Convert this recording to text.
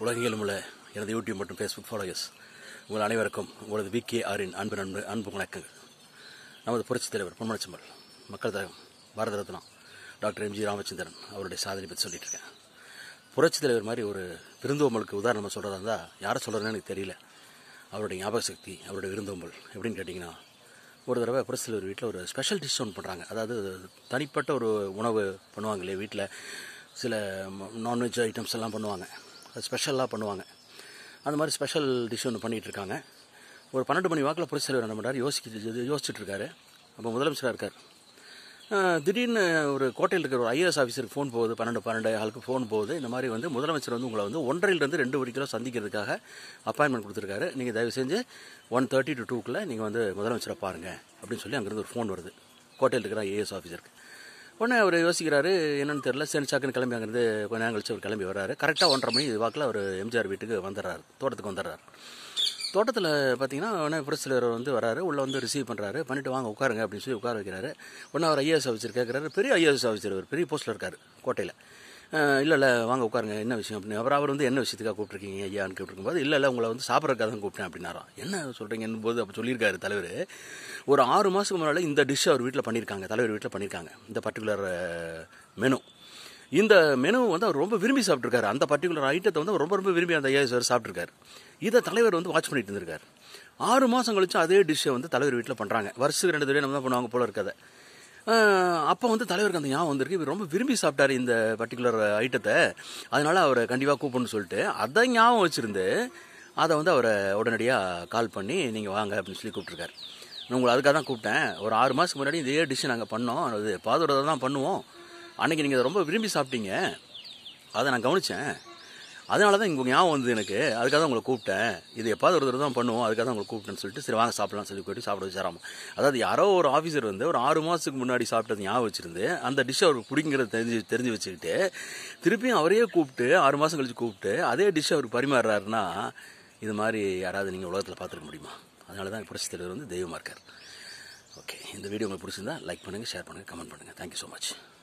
உலகெங்கிலும் உள்ள எனது யூடியூப் மற்றும் ஃபேஸ்புக் ஃபாலோயர்ஸ் உங்கள் அனைவருக்கும் உங்களது விகே ஆரின் அன்பு நண்பு அன்பு வணக்கங்கள் நமது புரட்சித் தலைவர் பொன்மனச்சம்பல் மக்கள் தலைவர் பாரத ரத்னா டாக்டர் எம்ஜி ராமச்சந்திரன் அவருடைய சாதனை பற்றி சொல்லிட்டு இருக்கேன் புரட்சித் தலைவர் மாதிரி ஒரு விருந்தோம்பலுக்கு உதாரணமாக சொல்கிறதா இருந்தால் யாரை சொல்கிறதுன்னு எனக்கு தெரியல அவருடைய ஞாபக சக்தி அவருடைய விருந்தோம்பல் எப்படின்னு கேட்டிங்கன்னா ஒரு தடவை புரட்சித் தலைவர் வீட்டில் ஒரு ஸ்பெஷல் டிஷ் ஒன்று பண்ணுறாங்க அதாவது தனிப்பட்ட ஒரு உணவு பண்ணுவாங்க இல்லையா வீட்டில் சில நான்வெஜ் ஐட்டம்ஸ் எல்லாம் பண்ணுவாங்க அது ஸ்பெஷலாக பண்ணுவாங்க அந்த மாதிரி ஸ்பெஷல் டிஷ் ஒன்று பண்ணிகிட்டு இருக்காங்க ஒரு பன்னெண்டு மணி வாக்கில் புரட்சித் தலைவர் என்ன பண்ணுறாரு யோசிக்கிட்டு யோசிச்சுட்டு இருக்காரு அப்போ முதலமைச்சராக இருக்கார் அஹ், திடீர்னு ஒரு கோட்டையில் இருக்கிற ஒரு ஐஏஎஸ் ஆஃபீஸருக்கு ஃபோன் போகுது பன்னெண்டு பன்னெண்டு ஆளுக்கு ஃபோன் போகுது இந்த மாதிரி வந்து முதலமைச்சர் வந்து உங்களை வந்து ஒன்றரைலேருந்து ரெண்டு வரைக்கும் சந்திக்கிறதுக்காக அப்பாயின்மெண்ட் கொடுத்துருக்காரு நீங்கள் தயவு செஞ்சு ஒன் தேர்ட்டி டு டூக்குள்ளே நீங்கள் வந்து முதலமைச்சரை பாருங்கள் அப்படின்னு சொல்லி அங்கேருந்து ஒரு ஃபோன் வருது கோட்டையில் இருக்கிற ஐஏஎஸ் ஆஃபீஸருக்கு உடனே அவர் யோசிக்கிறாரு என்னன்னு தெரியல சரி சாக்குன்னு கிளம்பி அங்கேருந்து கொஞ்ச நேரம் கழிச்சு அவர் கிளம்பி வர்றாரு கரெக்டாக ஒன்றரை மணி வாக்கில் அவர் எம்ஜிஆர் வீட்டுக்கு வந்துடுறாரு தோட்டத்துக்கு வந்துடுறாரு தோட்டத்தில் பார்த்தீங்கன்னா உடனே பிரசிலர் வந்து வராரு உள்ளே வந்து ரிசீவ் பண்ணுறாரு பண்ணிட்டு வாங்க உட்காருங்க அப்படின்னு சொல்லி உட்கார வைக்கிறாரு உடனே அவர் ஐஏஎஸ் ஆஃபீஸர் கேட்குறாரு பெரிய ஐஏஎஸ் ஆஃபீஸர் அவர் பெரிய போஸ்ட்டில் இருக்கார் கோட்டையில் இல்லை இல்லை வாங்க உட்காருங்க என்ன விஷயம் அப்படின்னு அவர் அவர் வந்து என்ன விஷயத்துக்காக கூப்பிட்ருக்கீங்க ஐயான்னு கேட்டிருக்கும்போது இல்லை இல்லை உங்களை வந்து சாப்பிட்றதுக்காக தான் கூப்பிட்டேன் அப்படின்னாராம் என்ன சொல்கிறீங்கன்னு போது அப்போ சொல்லியிருக்காரு தலைவர் ஒரு ஆறு மாதத்துக்கு முன்னால் இந்த டிஷ் அவர் வீட்டில் பண்ணியிருக்காங்க தலைவர் வீட்டில் பண்ணியிருக்காங்க இந்த பர்டிகுலர் மெனு இந்த மெனு வந்து அவர் ரொம்ப விரும்பி சாப்பிட்ருக்காரு அந்த பர்டிகுலர் ஐட்டத்தை வந்து அவர் ரொம்ப ரொம்ப விரும்பி அந்த ஐஏஎஸ் அவர் சாப்பிட்ருக்காரு இதை தலைவர் வந்து வாட்ச் பண்ணிட்டு இருந்திருக்காரு ஆறு மாதம் கழிச்சு அதே டிஷ்ஷை வந்து தலைவர் வீட்டில் பண்ணுறாங்க வருஷத்துக்கு ரெண்டு தடவை நம்ம தான் பண்ணுவாங்க போல இருக்காது அப்போ வந்து தலைவருக்கு அந்த ஞாபகம் வந்திருக்கு இவர் ரொம்ப விரும்பி சாப்பிட்டாரு இந்த பர்டிகுலர் ஐட்டத்தை அதனால அவரை கண்டிப்பாக கூப்பிடணும்னு சொல்லிட்டு அதை ஞாபகம் வச்சிருந்து அதை வந்து அவரை உடனடியாக கால் பண்ணி நீங்கள் வாங்க அப்படின்னு சொல்லி கூப்பிட்ருக்காரு நான் உங்களை அதுக்காக தான் கூப்பிட்டேன் ஒரு ஆறு மாதத்துக்கு முன்னாடி இதே டிஷ்ஷை நாங்கள் பண்ணோம் அது பாதுகாத தான் பண்ணுவோம் அன்னைக்கு நீங்கள் ரொம்ப விரும்பி சாப்பிட்டீங்க அதை நான் கவனித்தேன் அதனால தான் இங்கே ஞாபகம் வந்தது எனக்கு அதுக்காக தான் உங்களை கூப்பிட்டேன் இது எப்பாவது ஒரு தடவை தான் பண்ணுவோம் அதுக்காக தான் உங்களை கூப்பிட்டேன்னு சொல்லிட்டு சரி வாங்க சாப்பிடலாம் சொல்லி போயிட்டு சாப்பிட வச்சாராமா அதாவது யாரோ ஒரு ஆஃபீஸர் வந்து ஒரு ஆறு மாதத்துக்கு முன்னாடி சாப்பிட்டது ஞாபகம் வச்சிருந்து அந்த டிஷ்ஷை அவருக்கு பிடிங்கிறத தெரிஞ்சு தெரிஞ்சு வச்சுக்கிட்டு திருப்பியும் அவரையே கூப்பிட்டு ஆறு மாதம் கழிச்சு கூப்பிட்டு அதே டிஷ்ஷை அவருக்கு பரிமாறுறாருன்னா இது மாதிரி யாராவது நீங்கள் உலகத்தில் பார்த்துருக்க முடியுமா அதனால தான் புரட்சித் தலைவர் வந்து தெய்வமாக இருக்கார் ஓகே இந்த வீடியோ உங்களுக்கு பிடிச்சிருந்தா லைக் பண்ணுங்கள் ஷேர் பண்ணுங்கள் கமெண்ட் பண்ணுங்கள் தேங்க்யூ ஸோ மச்